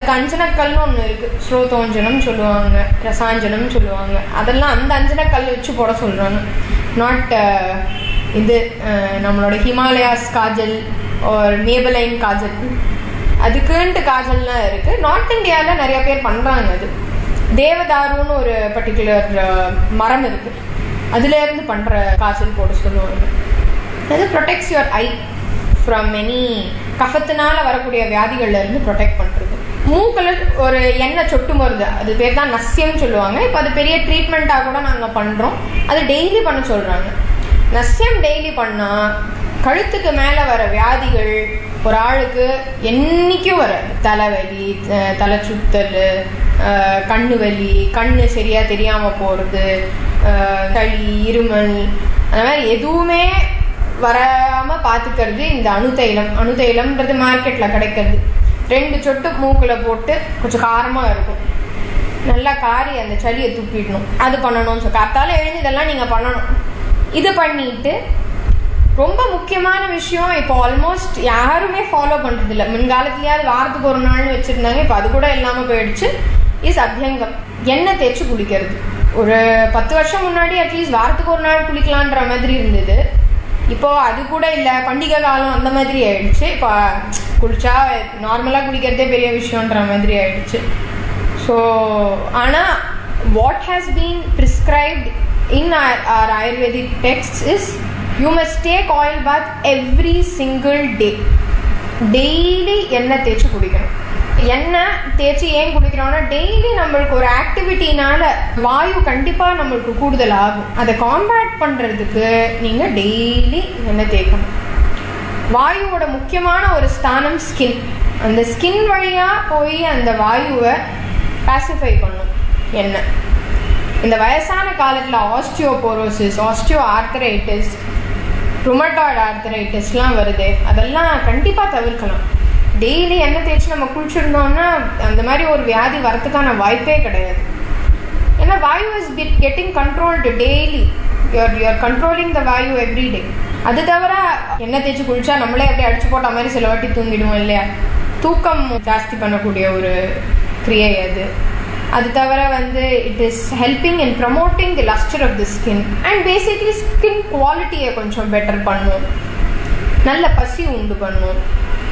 அதுக்கு அஞ்சனக்கல்னு ஒன்று இருக்குது ஸ்ரோதோஞ்சனம் சொல்லுவாங்க ரசாஞ்சனம் சொல்லுவாங்க அதெல்லாம் அந்த அஞ்சனக்கல் வச்சு போட சொல்கிறாங்க நாட் இது அஹ், நம்மளோட ஹிமாலயாஸ் காஜல் ஒரு மேபலைன் காஜல் அதுக்குன்ட்டு காஜல்லாம் இருக்குது நார்த் இந்தியாவில் நிறைய பேர் பண்ணுறாங்க அது தேவதாருன்னு ஒரு பர்டிகுலர் மரம் இருக்குது அதுலேருந்து பண்ணுற காஜல் போட சொல்லுவாங்க அது protects your eye from any கஃபத்தினால வரக்கூடிய வியாதிகள்ல இருந்து ப்ரொடெக்ட் பண்ணுறது மூக்கில் ஒரு எண்ணெய் சொட்டு மருந்து அது பேர் தான் நஸ்யம்னு சொல்லுவாங்க இப்போ அது பெரிய ட்ரீட்மெண்ட்டாக கூட நாங்கள் பண்ணுறோம் அது டெய்லி பண்ண சொல்கிறாங்க நஸ்யம் டெய்லி பண்ணால் கழுத்துக்கு மேலே வர வியாதிகள் ஒரு ஆளுக்கு என்னைக்கும் வர தலைவலி அஹ் தலை சுத்தல் அஹ் கண்ணு வலி கண்ணு சரியாக தெரியாமல் போகிறது களி இருமல் அந்த மாதிரி எதுவுமே வராம பார்த்துக்கிறது இந்த அணுதைலம் அணுதைலம்ன்றது மார்க்கெட்ல கிடைக்கிறது ரெண்டு சொட்டு மூக்குல போட்டு கொஞ்சம் காரமா இருக்கும் நல்லா காரி அந்த சளியை துப்பிடணும் அது பண்ணணும் ஸோ காத்தால எழுந்து இதெல்லாம் நீங்க பண்ணணும் இது பண்ணிட்டு ரொம்ப முக்கியமான விஷயம் இப்போ ஆல்மோஸ்ட் யாருமே ஃபாலோ பண்றது இல்லை முன்காலத்துலயாவது வாரத்துக்கு ஒரு நாள்னு வச்சிருந்தாங்க இப்போ அது கூட இல்லாம போயிடுச்சு இஸ் அபியங்கம் எண்ணெய் தேய்ச்சி குளிக்கிறது ஒரு பத்து வருஷம் முன்னாடி அட்லீஸ்ட் வாரத்துக்கு ஒரு நாள் குளிக்கலான்ற மாதிரி இருந்தது இப்போ அது கூட இல்லை பண்டிகை காலம் அந்த மாதிரி ஆயிடுச்சு இப்போ குளிச்சா நார்மலாக குளிக்கிறதே பெரிய விஷயன்ற மாதிரி ஆயிடுச்சு ஸோ ஆனால் what has been prescribed in our ayurvedic text is you must take oil bath every single day daily எண்ணெய் தேய்ச்சி குடிக்கணும் எண்ணெய் தேய்ச்சி ஏன் குடிக்கிறோம்னா டெய்லி நம்மளுக்கு ஒரு ஆக்டிவிட்டினால வாயு கண்டிப்பாக நம்மளுக்கு கூடுதல் ஆகும் அதை காம்பேக்ட் பண்ணுறதுக்கு நீங்கள் டெய்லி எண்ணெய் தேய்க்கணும் வாயுவோட முக்கியமான ஒரு ஸ்தானம் ஸ்கின் அந்த ஸ்கின் வழியாக போய் அந்த வாயுவை பாசிஃபை பண்ணும் எண்ணெய் இந்த வயசான காலத்தில் ஆஸ்டியோபோரோசிஸ் ஆஸ்டியோ ஆர்த்தரைட்டிஸ் ருமட்டாய்டு ஆர்த்தரைட்டிஸ்லாம் வருது அதெல்லாம் கண்டிப்பாக தவிர்க்கலாம் டெய்லி எண்ணெய் தேய்ச்சி நம்ம குளிச்சிருந்தோம்னா அந்த மாதிரி ஒரு வியாதி வரதுக்கான வாய்ப்பே கிடையாது ஏன்னா vayu is getting controlled daily you're you're controlling the vayu every day அது தவிர எண்ணெய் தேய்ச்சி குளிச்சா நம்மளே அப்படியே அடிச்சு போட்ட மாதிரி சில வாட்டி தூங்கிடுவோம் இல்லையா தூக்கம் ஜாஸ்தி பண்ணக்கூடிய ஒரு கிரியை அது அது தவிர வந்து it is helping in promoting the lustre of the skin and basically skin குவாலிட்டியை கொஞ்சம் பெட்டர் பண்ணும் நல்ல பசி உண்டு பண்ணும்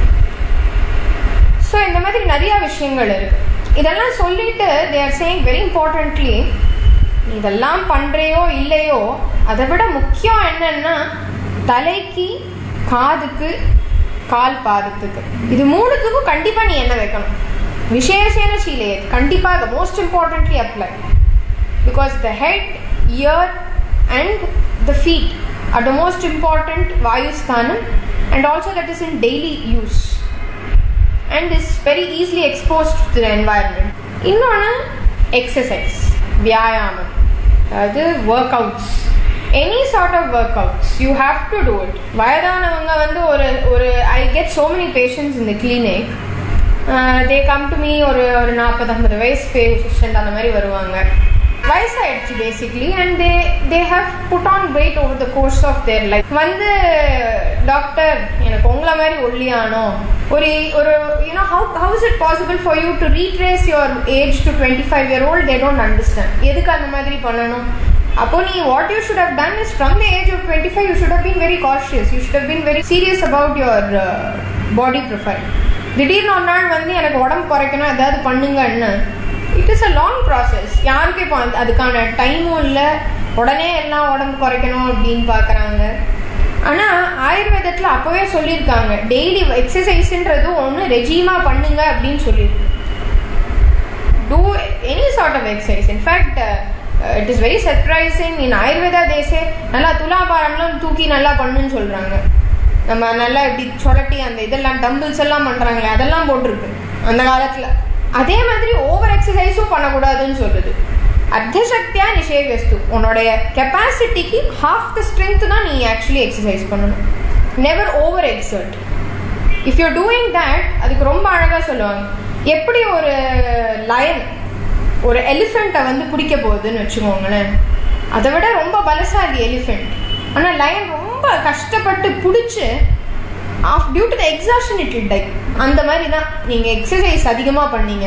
ஸோ இந்த மாதிரி நிறைய விஷயங்கள் இருக்கு இதெல்லாம் சொல்லிட்டு they are saying very importantly இதெல்லாம் பண்றையோ இல்லையோ அதை விட முக்கியம் என்னன்னா தலைக்கு காதுக்கு கால் பாதத்துக்கு இது மூணுத்துக்கும் கண்டிப்பா நீ என்ன வைக்கணும் விசேஷேன சீலையே கண்டிப்பாக most importantly apply because the head ear and the feet are the most important வாயுஸ்தானம் and also that is in daily use and is very easily exposed to the environment இன்னொன்று எக்ஸசைஸ் வியாயாமம் அதாவது workouts any sort of workouts you have to do it வயதானவங்க வந்து ஒரு ஒரு I get so many patients இந்த clinic they come to me ஒரு ஒரு நாற்பது ஐம்பது வயசு பேஷண்ட் அந்த மாதிரி வருவாங்க வயசாயிடுச்சு basically and they they have put on weight over the course of their life வந்து டாக்டர் எனக்கு உங்களை மாதிரி ஒல்லியானோ ஒரு ஒரு you know how how is it possible for you to retrace your age to twenty five year old they don't understand எதுக்கு அந்த மாதிரி பண்ணணும் அப்போ நீ what you should have done is from the age of twenty five you should have been very cautious you should have been very serious about your body profile திடீர்னு ஒரு நாள் வந்து எனக்கு உடம்பு குறைக்கணும் ஏதாவது பண்ணுங்கன்னு it is a long process யாருக்கும் இப்போ அந்த- அதுக்கான டைமும் இல்லை உடனே எல்லாம் உடம்பு குறைக்கணும் அப்படின்னு பார்க்குறாங்க ஆனால் ஆயுர்வேதத்தில் அப்போவே சொல்லியிருக்காங்க டெய்லி எக்ஸசைஸ்ன்றது ஒன்று ரெஜிமாக பண்ணுங்க அப்படின்னு சொல்லியிருக்கு do any sort of exercise. In fact, uh, uh, it is very surprising in Ayurveda they say நல்லா துலாபாரம்லாம் தூக்கி நல்லா பண்ணுன்னு சொல்றாங்க நம்ம நல்லா இப்படி சொலட்டி அந்த இதெல்லாம் டம்பிள்ஸ் எல்லாம் பண்றாங்களே அதெல்லாம் போட்டிருக்கு அந்த காலத்துல அதே மாதிரி ஓவர் எக்ஸசைஸும் பண்ணக்கூடாதுன்னு சொல்லுது அர்த்தசக்தியா நிஷேகஸ்து உன்னுடைய கெப்பாசிட்டிக்கு ஹாஃப் த ஸ்ட்ரென்த் தான் நீ ஆக்சுவலி எக்ஸசைஸ் பண்ணணும் never over exert if you doing that அதுக்கு ரொம்ப அழகாக சொல்லுவாங்க எப்படி ஒரு லயன் ஒரு எலிஃபெண்ட்டை வந்து பிடிக்க போகுதுன்னு வச்சுக்கோங்களேன் அதை விட ரொம்ப பலசாலி எலிஃபெண்ட் ஆனால் லயன் ரொம்ப கஷ்டப்பட்டு பிடிச்சி of due to the exhaustion it die அந்த மாதிரி தான் நீங்கள் எக்ஸசைஸ் அதிகமாக பண்ணீங்க